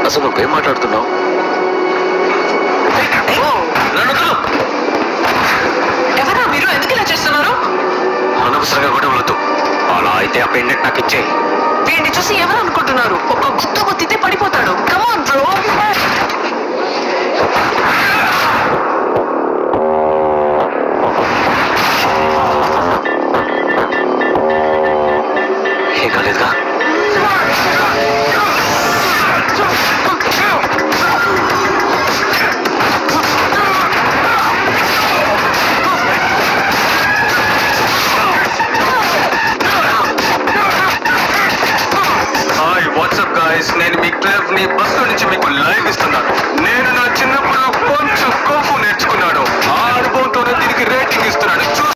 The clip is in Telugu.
అసలు నువ్వేం మాట్లాడుతున్నావు నన్ను వదలు. ఎవరా మీరు ఎందుకు ఇలా చేస్తున్నారు అనవసరంగా కూడా వద్దు అలా అయితే ఆ పెండెంట్ నాకు ఇచ్చే వీడిని చూసి ఎవరు అనుకుంటున్నారు ఒక గుత్తు గుత్తితే పడిపోతాడు కమాన్ బ్రో ఏం కాలేదుగా హాయ్ వాట్సాప్ గాయస్ నేను మీ క్లబ్ ని బస్సు నుంచి మీకు లైవ్ ఇస్తున్నాను నేను నా చిన్నప్పుడు